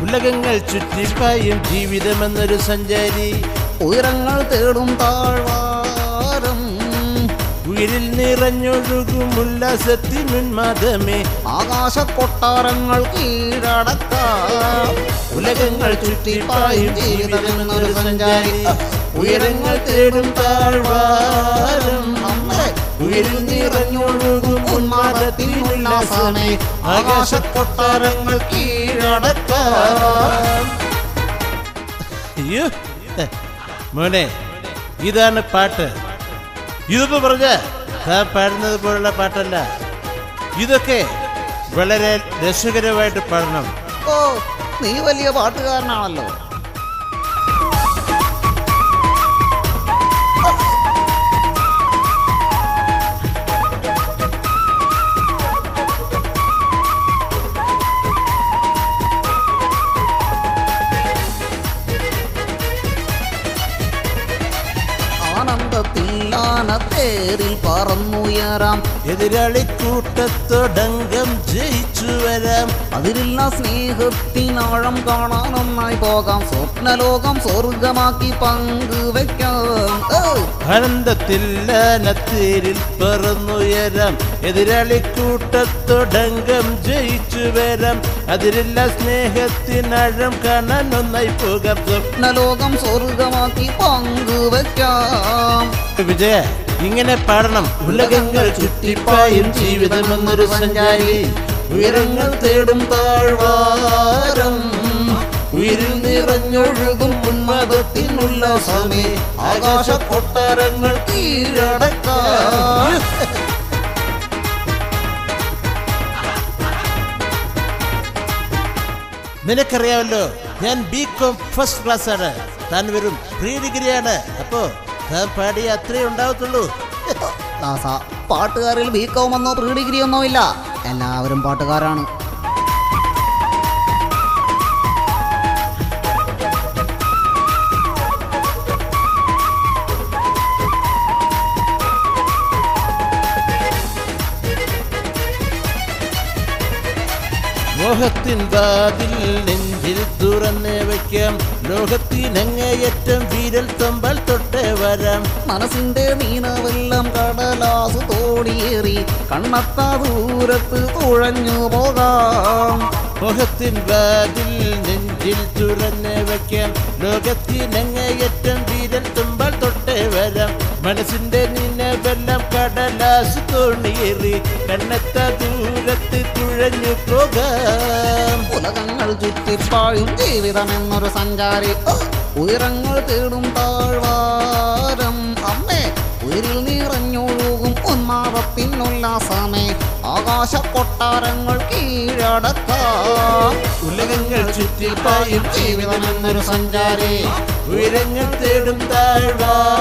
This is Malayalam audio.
ഉലകങ്ങൾ ചുറ്റിപ്പായും ജീവിതമെന്നൊരു സഞ്ചാരി ഉയരങ്ങൾ തേടും താഴ്വാരം ഉയരിൽ നിറഞ്ഞൊഴുകും ഉല്ലാസത്തിനുന്മാദമേ ആകാശ കൊട്ടാരങ്ങൾ കീഴടക്കാം ഉലകങ്ങൾ ചുറ്റിപ്പായും ജീവിതമെന്നൊരു സഞ്ചാരി ഉയരങ്ങൾ തേടും താഴ്വാരം നമ്മെ ഉയരിൽ നിറഞ്ഞൊഴുകും ഉന്മാദത്തിനുല്ലാസമേ ആകാശ കൊട്ടാരങ്ങൾ കീഴടക്കാം അയ്യോ മോനെ ഇതാണ് പാട്ട് ഇതെന്ന് പറഞ്ഞ താൻ പാടുന്നത് പോലുള്ള പാട്ടല്ല ഇതൊക്കെ വളരെ രസകരമായിട്ട് പാടണം ഓ നീ വലിയ പാട്ടുകാരനാണല്ലോ ആനന്ദത്തിൽ ആനത്തേരിൽ പറന്നുയരാം എതിരാളി കൂട്ടത്തോടങ്കം ജയിച്ചു വരാം അതിലുള്ള സ്നേഹത്തിനാഴം കാണാൻ ഒന്നായി പോകാം സ്വപ്നലോകം സ്വർഗമാക്കി പങ്കുവെക്കാം ഓ ആനന്ദത്തിൽ ആനത്തേരിൽ പറന്നുയരാം എതിരാളി കൂട്ടത്തോടങ്കം ജയിച്ചു വരാം അതിലുള്ള സ്നേഹത്തിനഴം കാണാൻ ഒന്നായി പോകാം സ്വപ്നലോകം സ്വർഗമാക്കി പങ്കുവെക്കാം വിജയ ഇങ്ങനെ പാടണം ഉലകങ്ങൾ ചുറ്റിപ്പായും ജീവിതമെന്നൊരു സഞ്ചാരി ഉയരങ്ങൾ തേടും താഴ്വാരം ഉയരിൽ നിറഞ്ഞൊഴുകും ഉന്മതത്തിനുല്ലാസമേ ആകാശ കൊട്ടാരങ്ങൾ കീഴടക്കാം നിനക്കറിയാമല്ലോ ഞാൻ ബി കോം ഫസ്റ്റ് ക്ലാസ് ആണ് താൻ വെറും പ്രീ ഡിഗ്രി ആണ് അപ്പോ താൻ പാടിയ അത്രേ ഉണ്ടാവത്തുള്ളൂ ദാസ പാട്ടുകാരിൽ ബികോമെന്നോ പ്രീ ഡിഗ്രി ഒന്നോ ഇല്ല എല്ലാവരും പാട്ടുകാരാണ് മോഹത്തിൻ വാതിൽ നെഞ്ചിൽ തുറന്നേ വയ്ക്കാം ലോകത്തിനങ്ങേയറ്റം വീരൽ തൊമ്പൽ തൊട്ടേ വരാം മനസ്സിന്റെ നീനവെല്ലാം കടലാസു തോടിയേറി കണ്ണത്താ ദൂരത്ത് തുഴഞ്ഞു പോകാം മോഹത്തിൻ വാതിൽ നെഞ്ചിൽ തുറന്നേ വയ്ക്കാം ലോകത്തിനങ്ങേയറ്റം വീരൽ തുമ്പൽ തൊട്ടേ വരാം മനസ്സിന്റെ നിലവെല്ലാം കടലാസ് തോണിയേറി കണ്ണത്ത ദൂരത്ത് തുഴഞ്ഞു പോകാം ഉലകങ്ങൾ ചുറ്റിപ്പാഴും ജീവിതം എന്നൊരു സഞ്ചാരി ഓ, ഉയരങ്ങൾ തേടും താഴ്വാരം അമ്മേ ഉയരിൽ നിറഞ്ഞൊഴുകും ഉന്മാദത്തിനുല്ലാസമേ ആകാശ കൊട്ടാരങ്ങൾ കീഴടക്കാം ഉലകങ്ങൾ ചുറ്റിപ്പായും ജീവിതമെന്നൊരു സഞ്ചാരി ഉയരങ്ങൾ തേടും താഴ്വാ